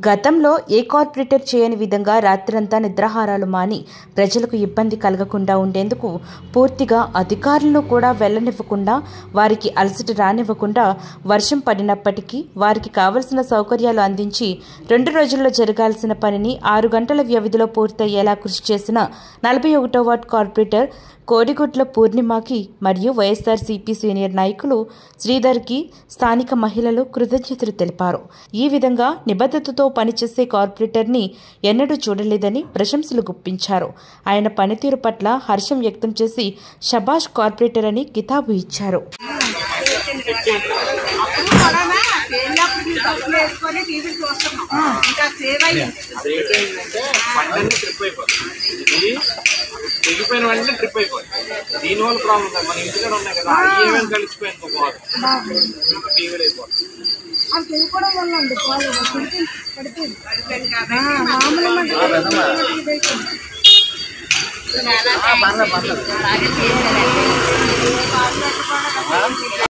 గతంలో ఏ కార్పొరేటర్ చేయని విధంగా రాత్రంతా నిద్రాహారాలు మాని ప్రజలకు ఇబ్బంది కలగకుండా ఉండేందుకు పూర్తిగా అధికారులను కూడా వెళ్లనివ్వకుండా వారికి అలసట రానివ్వకుండా వర్షం పడినప్పటికీ వారికి కావలసిన సౌకర్యాలు అందించి రెండు రోజుల్లో జరగాల్సిన పనిని ఆరు గంటల వ్యవధిలో పూర్తయ్యేలా కృషి చేసిన నలభై ఒకటో వార్డ్ కార్పొరేటర్ కోడిగుడ్ల పూర్ణిమకి మరియు వైఎస్ఆర్సీపీ సీనియర్ నాయకులు శ్రీధర్కి స్థానిక మహిళలు కృతజ్ఞతలు తెలిపారు ఈ విధంగా నిబద్ధతతో పనిచేసే కార్పొరేటర్ని ఎన్నడూ చూడలేదని ప్రశంసలు గుప్పించారు ఆయన పనితీరు పట్ల హర్షం వ్యక్తం చేసి షబాష్ కార్పొరేటర్ అని కితాబు ఇచ్చారు అప్పుడు కరోనా పెళ్ళప్పుడు తీసుకొచ్చి వేసుకొని టీవీ చూస్తున్నాం ఇంకా సేవ్ అయ్యింది ఏంటంటే పంటని ట్రిప్ అయిపోతుంది ఇది తెగిపోయిన వెంటనే ట్రిప్ అయిపోతుంది దీని వల్ల ప్రాబ్లం కాదు మన ఇంటికాడ ఉన్నాయి కదా ఏమేమి కలిసిపోయింది ఒక వాటర్ టీవీలు అయిపోతుంది అది తిరుగుకోవడం వల్ల అండి పోలేదు పడిపోయింది పడిపోయింది పడిపోయింది కాబట్టి మామూలు మంది చాలా థాంక్స్ అండి. బాగా చేశారండి.